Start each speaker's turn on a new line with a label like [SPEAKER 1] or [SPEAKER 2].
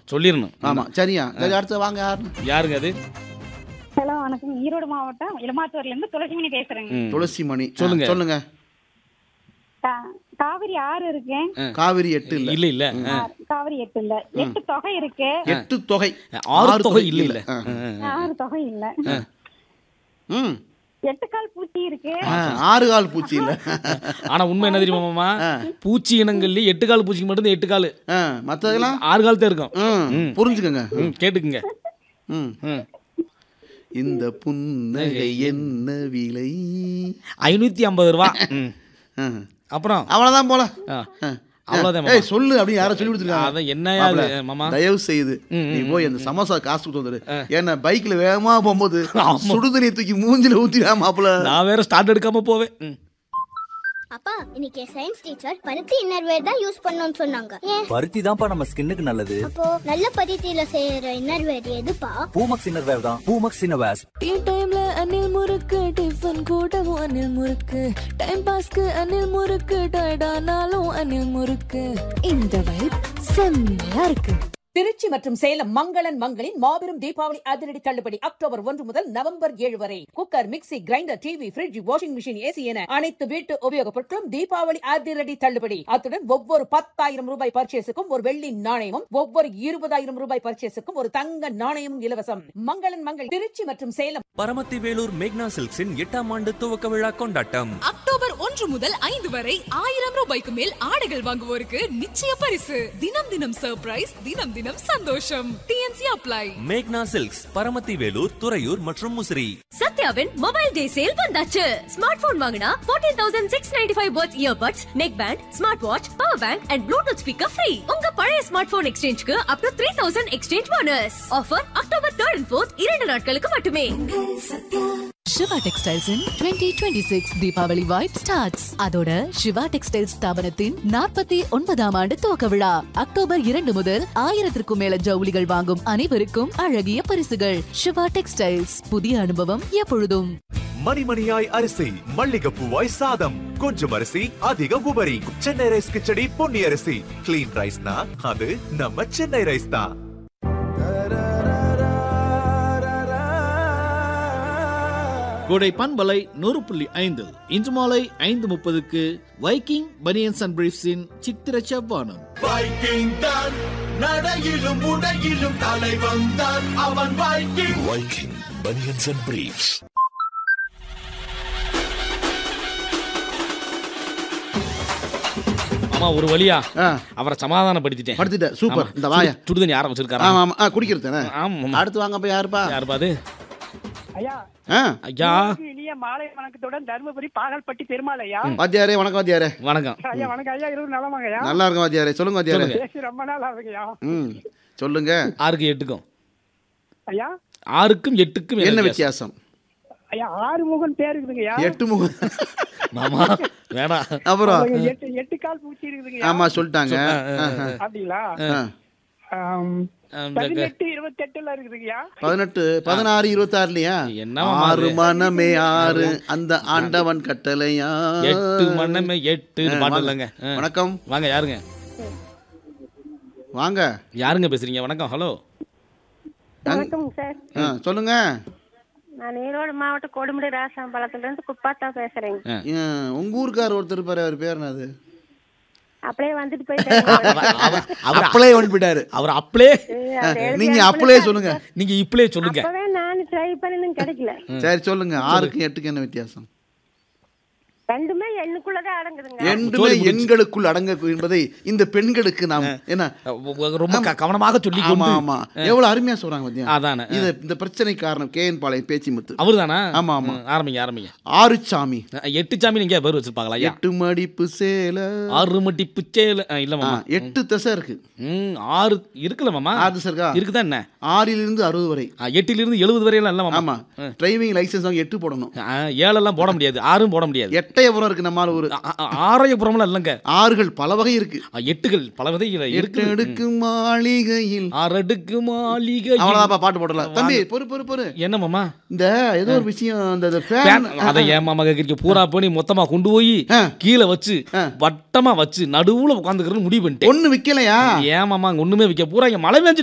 [SPEAKER 1] சொல்லிடணும்
[SPEAKER 2] ஆமா சரியா சரி அடுத்து வாங்க யாருன்னு
[SPEAKER 1] யாருங்க அது
[SPEAKER 3] ஹலோ வணக்கம் ஈரோடு மாவட்டம் இளமாத்தூர்ல இருந்து துளசிமணி பேசுறேங்க
[SPEAKER 1] ம்.
[SPEAKER 2] துளசி மணி
[SPEAKER 1] சொல்லுங்க.
[SPEAKER 2] ஆ, சொல்லுங்க
[SPEAKER 3] கா- காவிரி ஆறு இருக்கு
[SPEAKER 2] காவிரி எட்டு இல்ல
[SPEAKER 1] இல்ல இல்ல ஆ.
[SPEAKER 3] ஆ, காவிரி எட்டு இல்ல எட்டு தொகை இருக்கு
[SPEAKER 2] எட்டு தொகை
[SPEAKER 1] ஆறு தொகை இல்ல இல்ல
[SPEAKER 2] ஆ.
[SPEAKER 3] ஆறு தொகை இல்ல
[SPEAKER 2] ம்
[SPEAKER 3] எட்டு கால் பூச்சி இருக்கு
[SPEAKER 2] ஆ, ஆறு கால் பூச்சி இல்ல
[SPEAKER 1] ஆனா உண்மை என்ன தெரியுமா மாமா பூச்சி இனங்கள்ல எட்டு கால் பூச்சிக்கு மட்டும் எட்டு கால்
[SPEAKER 2] ஆ, மத்ததெல்லாம்
[SPEAKER 1] ஆறு கால் தான் இருக்கும்
[SPEAKER 2] ம் புரிஞ்சுக்கங்க
[SPEAKER 1] ம், கேட்டுக்குங்க
[SPEAKER 2] ம்
[SPEAKER 1] ம்.
[SPEAKER 2] இந்த புன்னகை என்ன விலை
[SPEAKER 1] ஐநூத்தி ஐம்பது ரூபா ம்.
[SPEAKER 2] ஆ.
[SPEAKER 1] அப்புறம்
[SPEAKER 2] அவ்வளவுதான் போல
[SPEAKER 1] ஆ.
[SPEAKER 2] ஆ.
[SPEAKER 1] அவ்வளவுதான்
[SPEAKER 2] ஏய்
[SPEAKER 1] மாமா.
[SPEAKER 2] சொல்லு அப்படின்னு யாரும் சொல்லி கொடுத்துருக்காங்க
[SPEAKER 1] அதான் என்னையா இது,
[SPEAKER 2] மாப்ள,
[SPEAKER 1] மாமா
[SPEAKER 2] தயவு செய்து
[SPEAKER 1] ம்,
[SPEAKER 2] நீ
[SPEAKER 1] ம்,
[SPEAKER 2] போய் அந்த சமோசா காசு கொடுத்து வந்துரு ஏன்னா பைக்ல வேகமா போகும்போது சுடுதண்ணி தூக்கி மூஞ்சில ஊத்திடா மாப்பிள
[SPEAKER 1] நான் வேற ஸ்டார்ட் எடுக்காம போவேன் ம்.
[SPEAKER 4] அப்பா இன்னைக்கு சயின்ஸ் டீச்சர் பருத்தி இன்னர்வேர் தான் யூஸ் பண்ணணும்னு சொன்னாங்க ஏன்
[SPEAKER 5] பருத்தி தான்ப்பா நம்ம ஸ்கின்னுக்கு நல்லது
[SPEAKER 4] அப்போ நல்ல பருத்தியில செய்யற இன்னர்வேர் எதுப்பா
[SPEAKER 5] பூமக்ஸ் இன்னர்வேர் தான் பூமக்ஸ் இன்னர்வேர்ஸ்
[SPEAKER 6] டீ டைம்ல அணில் முறுக்கு டிஃபன் கூடவும் அணில் முறுக்கு டைம் பாஸ்க்கு அணில் முறுக்கு டயர்டானாலும் அணில் முறுக்கு இந்த வைப் செம்மையா இருக்கு
[SPEAKER 7] திருச்சி மற்றும் சேலம் மங்களன் மங்களின் மாபெரும் தீபாவளி அதிரடி தள்ளுபடி அக்டோபர் ஒன்று முதல் நவம்பர் ஏழு வரை cooker mixie grinder TV fridge washing machine AC என அனைத்து வீட்டு உபயோகப் பொருட்களும் தீபாவளி அதிரடி தள்ளுபடி அத்துடன் ஒவ்வொரு பத்தாயிரம் ரூபாய் பர்ச்சேஸுக்கும் ஒரு வெள்ளி நாணயமும் ஒவ்வொரு இருபதாயிரம் ரூபாய் பர்ச்சேஸுக்கும் ஒரு தங்க நாணயமும் இலவசம் மங்களன் மங்கள் திருச்சி மற்றும் சேலம்
[SPEAKER 8] பரமத்தி வேலூர் மேக்னா சில்க்ஸின் எட்டாம் ஆண்டு துவக்க விழா கொண்டாட்டம்
[SPEAKER 6] அக்டோபர் ஒன்று முதல் ஐந்து வரை ஆயிரம் ரூபாய்க்கு மேல் ஆடைகள் வாங்குவோருக்கு நிச்சய பரிசு தினம் தினம் சர்ப்ரைஸ் தினம் தினம் சந்தோஷம் டிஎன்சி அப்ளை
[SPEAKER 8] மேக்னா சில்க்ஸ் பரமத்தி வேலூர் துறையூர் மற்றும் முசிறி
[SPEAKER 6] சத்யாவின் மொபைல் டே சேல் வந்தாச்சு ஸ்மார்ட் போன் வாங்கினா 14695 thousand six ninety five worth earbuds neck band smart watch power bank and bluetooth speaker free உங்க பழைய ஸ்மார்ட் போன் எக்ஸ்சேஞ்சுக்கு up to three thousand exchange bonus offer October third and fourth இரண்டு நாட்களுக்கு மட்டுமே
[SPEAKER 9] Siva textiles twenty twenty six Deepavali vibe starts அதோட Siva textiles ஸ்தாபனத்தின் நாற்பத்தி ஒன்பதாம் ஆண்டு துவக்க விழா அக்டோபர் இரண்டு முதல் ஆயிரத்திற்கும் மேல ஜவுளிகள் வாங்கும் அனைவருக்கும் அழகிய பரிசுகள் சிவா டெக்ஸ்டைல்ஸ் புதிய அனுபவம் எப்பொழுதும்
[SPEAKER 10] மணிமணியாய் அரிசி மல்லிகைப்பூவாய் சாதம் கொஞ்சம் அரிசி அதிக உபரி சென்னை ரைஸ் கிச்சடி பொன்னி அரிசி கிளீன் ரைஸ்னா அது நம்ம சென்னை ரைஸ் தான்
[SPEAKER 11] கோடை பண்பலை நூறு புள்ளி ஐந்து இன்று மாலை ஐந்து முப்பதுக்கு வைக்கிங் பனியன்ஸ் அண்ட் பிரீஃப்ஸின் சித்திர செவ்வானம்
[SPEAKER 10] வைக்கிங் தான் நடையிலும் உடையிலும் தலைவன் தான் அவன் Viking Viking banians and briefs
[SPEAKER 1] ஆமா ஒரு வழியா
[SPEAKER 2] ஆ.
[SPEAKER 1] அவரை சமாதானப்படுத்திட்டேன்
[SPEAKER 2] படுத்திட்ட சூப்பர்
[SPEAKER 1] ஆமா.
[SPEAKER 2] இந்த வாயா
[SPEAKER 1] சுடு- சுடுதண்ணி ஆரம் வச்சிருக்காரு
[SPEAKER 2] ஆமா ஆமா ஆ குடிக்கிறது தானே
[SPEAKER 1] ஆமா
[SPEAKER 2] அடுத்து வாங்க போய் யாருப்பா
[SPEAKER 1] யாருப்பா அது
[SPEAKER 12] ஐயா
[SPEAKER 2] ஆ
[SPEAKER 1] ஐயா
[SPEAKER 12] இனிய மாலை வணக்கத்துடன் தருமபுரி பாகல்பட்டி பெருமாள் ஐயா
[SPEAKER 2] வாத்தியாரே வணக்கம் வாத்தியாரே
[SPEAKER 1] வணக்கம்
[SPEAKER 12] ஐயா வணக்கம் ஐயா இருபது நலமாங்க ஐயா
[SPEAKER 2] நல்லா இருக்கும் வாத்தியாரே சொல்லுங்க வாத்தியாரே
[SPEAKER 12] பேசி ரொம்ப நாள் ஆகுதுங்கய்யா
[SPEAKER 2] ம் சொல்லுங்க
[SPEAKER 1] ஆறுக்கு எட்டுக்கும்
[SPEAKER 12] ஐயா
[SPEAKER 1] ஆறுக்கும் எட்டுக்கும்
[SPEAKER 2] என்ன வித்தியாசம்
[SPEAKER 12] ஐயா ஆறு முகன் பேர் இருக்குதுங்கய்யா
[SPEAKER 2] எட்டு முகம்
[SPEAKER 1] மாமா வேணாம்
[SPEAKER 2] அப்புறம்
[SPEAKER 12] அவங்க எட்டு எட்டு கால் பூச்சி இருக்குதுங்கய்யா
[SPEAKER 2] ஆமா சொல்லிட்டாங்க
[SPEAKER 1] ஆ, ஆ,
[SPEAKER 12] அப்படிங்களா
[SPEAKER 2] ஆ.
[SPEAKER 12] ஆம்,
[SPEAKER 1] அந்த
[SPEAKER 12] பதினெட்டு இருபத்தெட்டுல இருக்குதுங்கய்யா
[SPEAKER 2] பதினெட்டு பதினாறு இருபத்தாறுலையா
[SPEAKER 1] என்னவா
[SPEAKER 2] ஆறு
[SPEAKER 1] அது?
[SPEAKER 2] மனமே ஆறு அந்த ஆண்டவன் கட்டளையா
[SPEAKER 1] எட்டு மண்ணமே எட்டு
[SPEAKER 2] ஆ,
[SPEAKER 1] பாட்டு
[SPEAKER 2] வாங்க.
[SPEAKER 1] இல்லைங்க ஆ.
[SPEAKER 2] வணக்கம்
[SPEAKER 1] வாங்க யாருங்க
[SPEAKER 2] வாங்க
[SPEAKER 1] யாருங்க பேசுறீங்க வணக்கம் ஹலோ
[SPEAKER 3] வணக்கம் சார்
[SPEAKER 2] ஆ, சொல்லுங்க
[SPEAKER 3] நான் ஈரோடு மாவட்டம் கொடுமுடி ராசாம்பாளத்துல இருந்து குப்பாத்தா பேசுறேங்க
[SPEAKER 2] ஏன், உங்க ஊருக்கார் ஒருத்தர் இருப்பாரு அவர் பேர் என்னது
[SPEAKER 3] அப்படியே வந்துட்டு போயிட்டேன்
[SPEAKER 2] அப்பளே வந்து போயிட்டாரு
[SPEAKER 1] அவர் அப்பளே
[SPEAKER 2] நீங்க அப்பளே சொல்லுங்க
[SPEAKER 1] நீங்க இப்பளே சொல்லுங்க
[SPEAKER 3] அப்பவே நான் ட்ரை பண்ணணும் கிடைக்கல
[SPEAKER 2] சரி சொல்லுங்க ஆறுக்கு எட்டுக்கு என்ன வித்தியாசம்
[SPEAKER 3] ரெண்டுமே எண்ணுக்குள்ளதான் அடங்குதுங்க
[SPEAKER 2] ரெண்டுமே எண்களுக்குள் அடங்க என்பதை இந்த பெண்களுக்கு நாம் என்ன
[SPEAKER 1] ரொம்ப க- கவனமாக சொல்லி
[SPEAKER 2] ஆமா
[SPEAKER 1] கொண்டு
[SPEAKER 2] ஆமா எவ்வளவு அருமையா சொல்றாங்க பாத்தியா
[SPEAKER 1] அதானே
[SPEAKER 2] இது இந்த பிரச்சனை காரணம் கே என் பாளையம் பேச்சிமுத்து
[SPEAKER 1] அவர்தானா
[SPEAKER 2] ஆமா ஆமா
[SPEAKER 1] ம், ஆரம்பிங்க ஆரம்பிங்க
[SPEAKER 2] ஆறுச்சாமி
[SPEAKER 1] அஹ், எட்டு சாமி நீங்க பேர் வச்சிருப்பாங்களா ஐயா
[SPEAKER 2] எட்டு மடிப்பு சேல
[SPEAKER 1] ஆறு மட்டி புச்சேல அஹ், இல்ல மாமா
[SPEAKER 2] எட்டு திசை இருக்கு
[SPEAKER 1] ம் ஆறு இருக்குல்ல மாமா
[SPEAKER 2] ஆறு திசை இருக்கா
[SPEAKER 1] இருக்குதா என்ன
[SPEAKER 2] ஆறிலிருந்து அறுபது வரை
[SPEAKER 1] அஹ், எட்டுல இருந்து எழுபது வரையெல்லாம் இல்ல மாமா
[SPEAKER 2] ஆமா டிரைவிங் லைசன்ஸ் வாங்க எட்டு போடணும்
[SPEAKER 1] அஹ், ஏழெல்லாம் போட முடியாது ஆறும் போட முடியாது
[SPEAKER 2] எட்டயபுரம் இருக்கு நம்மால ஒரு
[SPEAKER 1] ஆரோக்கியபுரம்லாம் இல்லைங்க
[SPEAKER 2] ஆறுகள் பல வகை இருக்கு
[SPEAKER 1] அஹ், எட்டுகள் பல விதை
[SPEAKER 2] எட்டு
[SPEAKER 1] இருக்கு
[SPEAKER 2] அடுக்கு மாளிகையில்
[SPEAKER 1] ஆறடுக்கு மாளிகை
[SPEAKER 2] அவ்வளவுதான்ப்பா பாட்டு போடலாம் தம்பி பொறு பொறு பொறு
[SPEAKER 1] என்ன மாமா
[SPEAKER 2] இந்த ஏதோ ஒரு விஷயம் இந்த இந்த
[SPEAKER 1] ஃபேன்
[SPEAKER 2] ஃபேன்
[SPEAKER 1] அதை ஏன் மாமா கேட்குறீங்க பூரா பண்ணி மொத்தமா கொண்டு போய் கீழே வச்சு வட்டமா வச்சு நடுவுல உட்காந்துக்கிறது முடிவு பண்ணிட்டேன்
[SPEAKER 2] ஒண்ணு விக்கலையா
[SPEAKER 1] ஏன் மாமா அங்க ஒண்ணுமே வைக்க பூரா இங்க மழை பெஞ்சு